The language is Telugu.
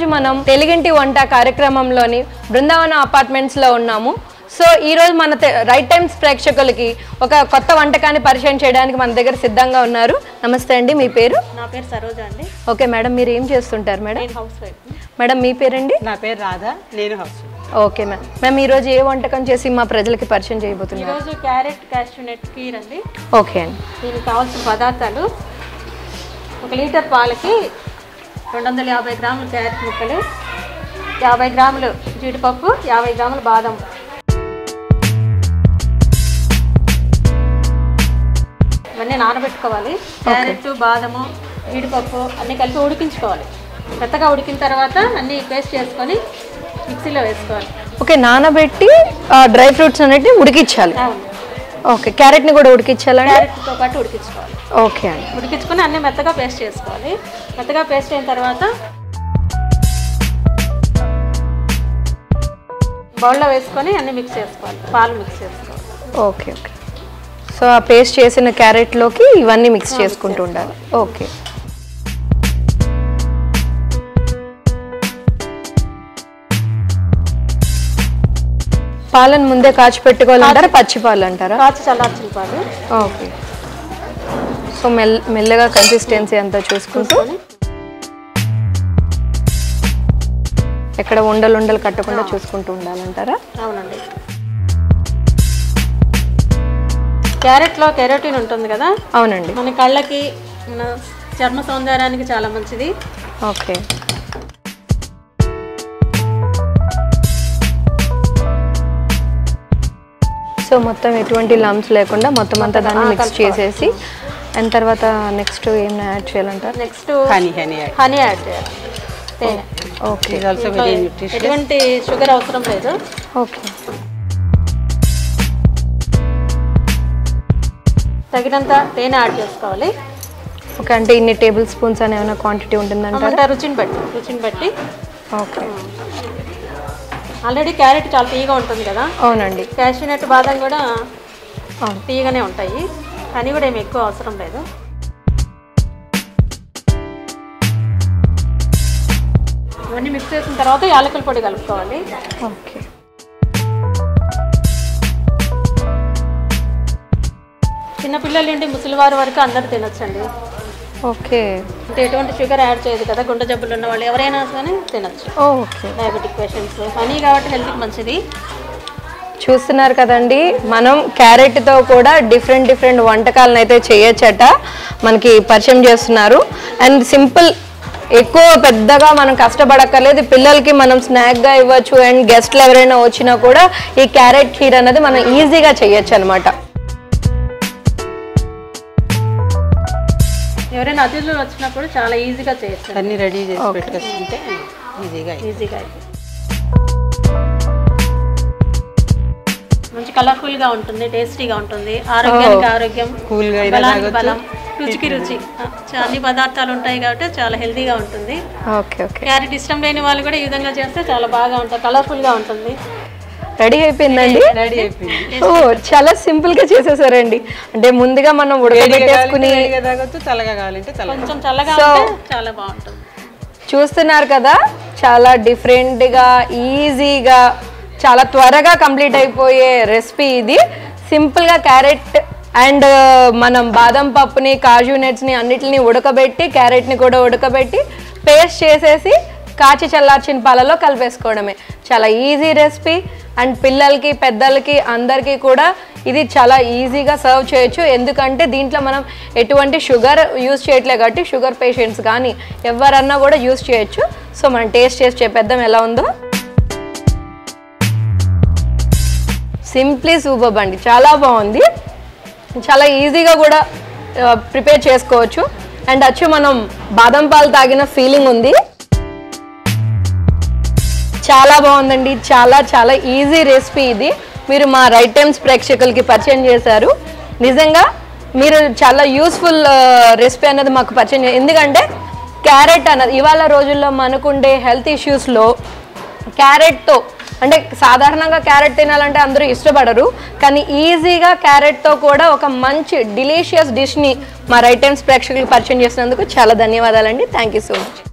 మనం తెలుగింటి వంట కార్యక్రమంలోని బృందావనం అపార్ట్మెంట్స్ లో ఉన్నాము సో ఈ రోజు మన తె- రైట్ టైమ్స్ ప్రేక్షకులకి ఒక కొత్త వంటకాన్ని పరిచయం చేయడానికి మన దగ్గర సిద్ధంగా ఉన్నారు నమస్తే అండి మీ పేరు నా పేరు సరోజ అండి ఓకే మేడం మీరు ఏం చేస్తుంటారు మేడం నేను హౌస్ వైఫ్ మేడం మీ పేరండి నా పేరు రాధా నేను హౌస్ ఓకే మ్యామ్ మ్యామ్ ఈరోజు ఏ వంటకం చేసి మా ప్రజలకి పరిచయం చేయబోతున్నారు ఈరోజు క్యారెట్ క్యాష్యూనట్ కీర్ అండి ఓకే అండి దీనికి కావాల్సిన పదార్థాలు ఒక లీటర్ పాలకి రెండు వందల యాభై గ్రాములు క్యారెట్ ముక్కలు యాభై గ్రాములు జీడిపప్పు యాభై గ్రాములు బాదం ఇవన్నీ నానబెట్టుకోవాలి క్యారెట్ బాదము జీడిపప్పు అన్నీ కలిపి ఉడికించుకోవాలి మెత్తగా ఉడికిన తర్వాత అన్నీ పేస్ట్ చేసుకొని మిక్సీలో వేసుకోవాలి ఓకే నానబెట్టి డ్రై ఫ్రూట్స్ అన్నిటిని ఉడికించాలి అవును ఓకే క్యారెట్ని కూడా ఉడికించాలండి క్యారెట్తో పాటు ఉడికించుకోవాలి ఓకే అండి ఉడికించుకొని అన్నీ మెత్తగా పేస్ట్ చేసుకోవాలి మెత్తగా పేస్ట్ అయిన తర్వాత బౌల్లో వేసుకొని అన్నీ మిక్స్ చేసుకోవాలి పాలు మిక్స్ చేసుకోవాలి ఓకే ఓకే సో ఆ పేస్ట్ చేసిన క్యారెట్లోకి ఇవన్నీ మిక్స్ చేసుకుంటూ ఉండాలి ఓకే పాలను ముందే కాచి పెట్టుకోవాలంటారా పచ్చి పాలు అంటారా కాచి చల్లార్చిన పాలు ఓకే సో మెల్ మెల్లగా కన్సిస్టెన్సీ అంతా చూసుకుంటూ తీసుకొని ఎక్కడ ఉండలు ఉండలు కట్టకుండా చూసుకుంటూ ఉండాలంటారా అవునండి క్యారెట్లో కెరోటిన్ ఉంటుంది కదా అవునండి మన కళ్ళకి మన చర్మ సౌందర్యానికి చాలా మంచిది ఓకే సో మొత్తం ఎటువంటి లమ్స్ లేకుండా మొత్తం అంతా దాన్ని మిక్స్ చేసేసి అండ్ తర్వాత నెక్స్ట్ ఏం యాడ్ చేయాలంటారు next honey honey add honey add చేయాలి తేనె ఓకే ఇది ఆల్సో వెరీ న్యూట్రిషియస్ ఎటువంటి షుగర్ అవసరం లేదు ఓకే తగినంత తేనె యాడ్ చేసుకోవాలి ఓకే అంటే ఇన్ని టేబుల్ స్పూన్స్ అని ఏమైనా క్వాంటిటీ ఉంటుందంటారా అంటే రుచిని బట్టి రుచిని బట్టి ఓకే ఆల్రెడీ క్యారెట్ చాలా తీయగా ఉంటుంది కదా అవునండి క్యాషినట్ బాదం కూడా అవును తీయగానే ఉంటాయి కానీ కూడా ఏమి ఎక్కువ అవసరం లేదు ఇవన్నీ మిక్స్ చేసిన తర్వాత యాలకుల పొడి కలుపుకోవాలి ఓకే చిన్నపిల్లల నుండి ముసలివారి వరకు అందరూ తినొచ్చండి ఓకే అంటే ఎటువంటి షుగర్ యాడ్ చేయదు కదా గుండె జబ్బులు ఉన్న వాళ్ళు ఎవరైనా కానీ తినొచ్చు ఓకే డయాబెటిక్ పేషెంట్స్ హనీ కాబట్టి హెల్త్కి మంచిది చూస్తున్నారు కదండి మనం క్యారెట్తో కూడా డిఫరెంట్ డిఫరెంట్ వంటకాలను అయితే చేయొచ్చట మనకి పరిచయం చేస్తున్నారు అండ్ సింపుల్ ఎక్కువ పెద్దగా మనం కష్టపడక్కర్లేదు పిల్లలకి మనం స్నాక్గా ఇవ్వచ్చు అండ్ గెస్ట్లు ఎవరైనా వచ్చినా కూడా ఈ క్యారెట్ ఖీర్ అనేది మనం ఈజీగా చేయొచ్చు అనమాట ఎవరైనా అతిథులు వచ్చినప్పుడు చాలా ఈజీగా చేయొచ్చు అన్ని రెడీ చేసి పెట్టుకొస్తుంటే ఈజీగా ఈజీగా అయిపోయింది మంచి కలర్ఫుల్గా ఉంటుంది టేస్టీగా ఉంటుంది ఆరోగ్యానికి ఆరోగ్యం కూల్గా అయినా బలానికి తాగొచ్చు బలం రుచికి రుచి చా- అన్ని పదార్థాలు ఉంటాయి కాబట్టి చాలా హెల్తీగా ఉంటుంది ఓకే ఓకే క్యారెట్ ఇష్టం లేని వాళ్ళు కూడా ఈ విధంగా చేస్తే చాలా బాగా ఉంటుంది కలర్ఫుల్గా ఉంటుంది రెడీ అయిపోయిందండి రెడీ అయిపోయింది ఓ చాలా సింపుల్ గా చేసేసారండి అంటే ముందుగా మనం ఉడకబెట్టేసుకుని వేడిగా తాగొచ్చు చల్లగా కావాలంటే చల్లగా కొంచెం చల్లగా So- ఉంటే చాలా బాగుంటుంది చూస్తున్నారు కదా చాలా డిఫరెంట్గా ఈజీగా చాలా త్వరగా కంప్లీట్ అయిపోయే రెసిపీ ఇది సింపుల్గా క్యారెట్ అండ్ మనం బాదం పప్పుని కాజు నట్స్ని అన్నిటిని ఉడకబెట్టి క్యారెట్ని కూడా ఉడకబెట్టి పేస్ట్ చేసేసి కాచి చల్లార్చిన పాలలో కలిపేసుకోవడమే చాలా ఈజీ రెసిపీ అండ్ పిల్లలకి పెద్దలకి అందరికీ కూడా ఇది చాలా ఈజీగా సర్వ్ చేయొచ్చు ఎందుకంటే దీంట్లో మనం ఎటువంటి షుగర్ యూజ్ చేయట్లేదు కాబట్టి షుగర్ పేషెంట్స్ కానీ ఎవరన్నా కూడా యూజ్ చేయొచ్చు సో మనం టేస్ట్ చేసి చెప్పేద్దాం ఎలా ఉందో సింప్లీ సూపర్ అండి చాలా బాగుంది చాలా ఈజీగా కూడా ప్రిపేర్ చేసుకోవచ్చు అండ్ వచ్చి మనం బాదం పాలు తాగిన ఫీలింగ్ ఉంది చాలా బాగుందండి చాలా చాలా ఈజీ రెసిపీ ఇది మీరు మా రైట్ టైమ్స్ ప్రేక్షకులకి పరిచయం చేశారు నిజంగా మీరు చాలా యూస్ఫుల్ రెసిపీ అనేది మాకు పరిచయం చే- ఎందుకంటే క్యారెట్ అన్నది ఇవాళ రోజుల్లో మనకుండే హెల్త్ ఇష్యూస్లో క్యారెట్తో అంటే సాధారణంగా క్యారెట్ తినాలంటే అందరూ ఇష్టపడరు కానీ ఈజీగా క్యారెట్తో కూడా ఒక మంచి డిలీషియస్ డిష్ని మా రైట్ టైమ్స్ ప్రేక్షకులకు పరిచయం చేసినందుకు చాలా ధన్యవాదాలండి థ్యాంక్ యూ సో మచ్